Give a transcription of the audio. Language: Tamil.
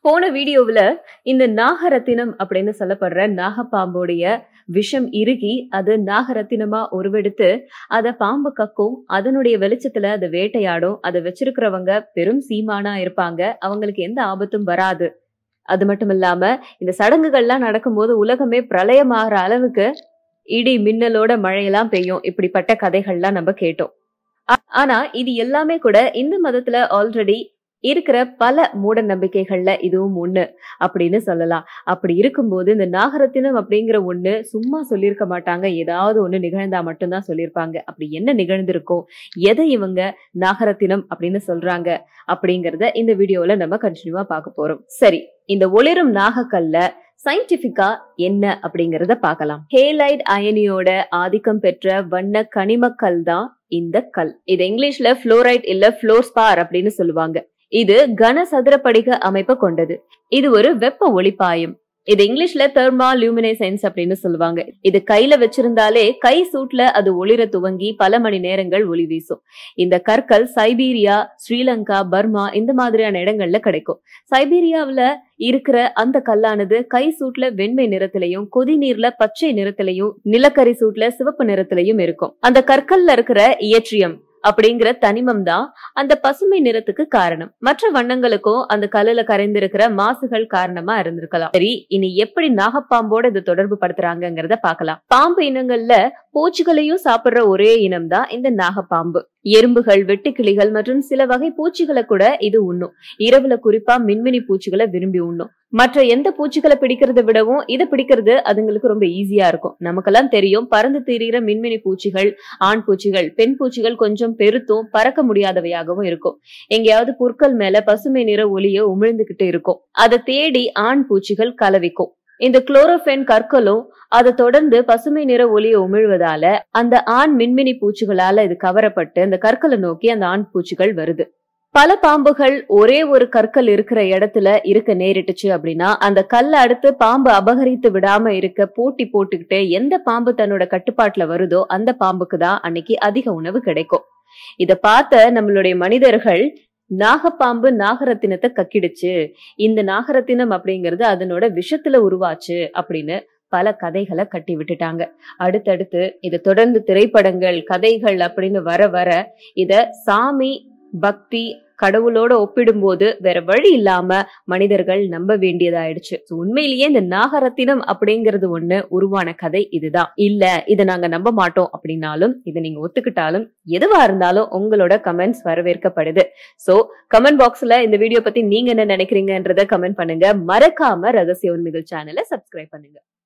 போன வீடியோவுல இந்த நாகரத்தினம் அப்படின்னு சொல்லப்படுற நாகப்பாம்போடைய விஷம் இறுகி அது நாகரத்தினமா உருவெடுத்து அத பாம்பு கக்கும் அதனுடைய வெளிச்சத்துல அதை வேட்டையாடும் அதை வச்சிருக்கிறவங்க பெரும் சீமானா இருப்பாங்க அவங்களுக்கு எந்த ஆபத்தும் வராது அது மட்டும் இல்லாம இந்த சடங்குகள்லாம் நடக்கும்போது உலகமே பிரளயமாகிற அளவுக்கு இடி மின்னலோட மழையெல்லாம் பெய்யும் இப்படிப்பட்ட கதைகள்லாம் நம்ம கேட்டோம் ஆ- ஆனா இது எல்லாமே கூட இந்து மதத்துல ஆல்ரெடி இருக்கிற பல மூட நம்பிக்கைகள்ல இதுவும் ஒண்ணு அப்படின்னு சொல்லலாம் அப்படி இருக்கும்போது இந்த நாகரத்தினம் அப்படிங்கிற ஒண்ணு சும்மா சொல்லியிருக்க மாட்டாங்க ஏதாவது ஒண்ணு நிகழ்ந்தா மட்டும்தான் சொல்லியிருப்பாங்க அப்படி என்ன நிகழ்ந்திருக்கும் எதை இவங்க நாகரத்தினம் அப்படின்னு சொல்றாங்க அப்படிங்கறத இந்த வீடியோல நம்ம கண்டினியூவா பார்க்க போறோம் சரி இந்த ஒளிரும் நாகக்கல்ல சயின்டிபிக்கா என்ன அப்படிங்கறத பார்க்கலாம் ஹேலைட் அயனியோட ஆதிக்கம் பெற்ற வண்ண கனிமக்கல் தான் இந்த கல் இது இங்கிலீஷ்ல புளோரைட் இல்ல புளோர்ஸ்பார் அப்படின்னு சொல்லுவாங்க இது கனசதுர படிக அமைப்பை கொண்டது இது ஒரு வெப்ப ஒளிப்பாயம் இது இங்கிலீஷ்ல தெர்மா லியூமினேசன்ஸ் அப்படின்னு சொல்லுவாங்க இது கையில வச்சிருந்தாலே கை சூட்ல அது ஒளிர துவங்கி பல மணி நேரங்கள் ஒளி வீசும் இந்த கற்கள் சைபீரியா ஸ்ரீலங்கா பர்மா இந்த மாதிரியான இடங்கள்ல கிடைக்கும் சைபீரியாவுல இருக்கிற அந்த கல்லானது கை சூட்ல வெண்மை நிறத்திலையும் கொதி நீர்ல பச்சை நிறத்திலையும் நிலக்கரி சூட்ல சிவப்பு நிறத்திலையும் இருக்கும் அந்த கற்கள்ல இருக்கிற இயற்றியம் அப்படிங்கிற தனிமம் தான் அந்த பசுமை நிறத்துக்கு காரணம் மற்ற வண்ணங்களுக்கும் அந்த கல்லுல கரைந்திருக்கிற மாசுகள் காரணமா இருந்திருக்கலாம் சரி இனி எப்படி நாகப்பாம்போட இது தொடர்பு படுத்துறாங்கங்கிறத பார்க்கலாம் பாம்பு இனங்கள்ல பூச்சிகளையும் சாப்பிடுற ஒரே இனம் தான் இந்த நாகப்பாம்பு எறும்புகள் வெட்டுக்கிளிகள் மற்றும் சில வகை பூச்சிகளை கூட இது உண்ணும் இரவுல குறிப்பா மின்மினி பூச்சிகளை விரும்பி உண்ணும் மற்ற எந்த பூச்சிகளை பிடிக்கிறத விடவும் இதை பிடிக்கிறது அதுங்களுக்கு ரொம்ப ஈஸியா இருக்கும் நமக்கெல்லாம் தெரியும் பறந்து திரிகிற மின்மினி பூச்சிகள் ஆண் பூச்சிகள் பெண் பூச்சிகள் கொஞ்சம் பெருத்தும் பறக்க முடியாதவையாகவும் இருக்கும் எங்கேயாவது புற்கள் மேல பசுமை நிற ஒளிய உமிழ்ந்துகிட்டு இருக்கும் அதை தேடி ஆண் பூச்சிகள் கலவிக்கும் இந்த குளோரோஃபென் கற்களும் அதை தொடர்ந்து பசுமை நிற ஒளியை உமிழ்வதால அந்த ஆண் மின்மினி பூச்சிகளால இது கவரப்பட்டு அந்த கற்களை நோக்கி அந்த ஆண் பூச்சிகள் வருது பல பாம்புகள் ஒரே ஒரு கற்கள் இருக்கிற இடத்துல இருக்க நேரிட்டுச்சு அப்படின்னா அந்த கல்லை அடுத்து பாம்பு அபகரித்து விடாம இருக்க போட்டி போட்டுக்கிட்டு எந்த பாம்பு தன்னோட கட்டுப்பாட்டுல வருதோ அந்த பாம்புக்கு தான் அன்னைக்கு அதிக உணவு கிடைக்கும் இத பார்த்த நம்மளுடைய மனிதர்கள் நாகப்பாம்பு நாகரத்தினத்தை கக்கிடுச்சு இந்த நாகரத்தினம் அப்படிங்கிறது அதனோட விஷத்துல உருவாச்சு அப்படின்னு பல கதைகளை கட்டி விட்டுட்டாங்க அடுத்தடுத்து இதை தொடர்ந்து திரைப்படங்கள் கதைகள் அப்படின்னு வர வர இத சாமி பக்தி கடவுளோட ஒப்பிடும்போது வேற வழி இல்லாம மனிதர்கள் நம்ப வேண்டியதாயிடுச்சு So, உண்மையிலேயே இந்த நாகரத்தினம் அப்படிங்கிறது ஒண்ணு உருவான கதை இதுதான் இல்ல இதை நாங்க நம்ப மாட்டோம் அப்படின்னாலும் இதை நீங்க ஒத்துக்கிட்டாலும் எதுவா இருந்தாலும் உங்களோட கமெண்ட்ஸ் வரவேற்கப்படுது சோ கமெண்ட் பாக்ஸ்ல இந்த வீடியோ பத்தி நீங்க என்ன நினைக்கிறீங்கன்றத கமெண்ட் பண்ணுங்க மறக்காம ரகசிய உண்மைகள் சேனலை சப்ஸ்கிரைப் பண்ணுங்க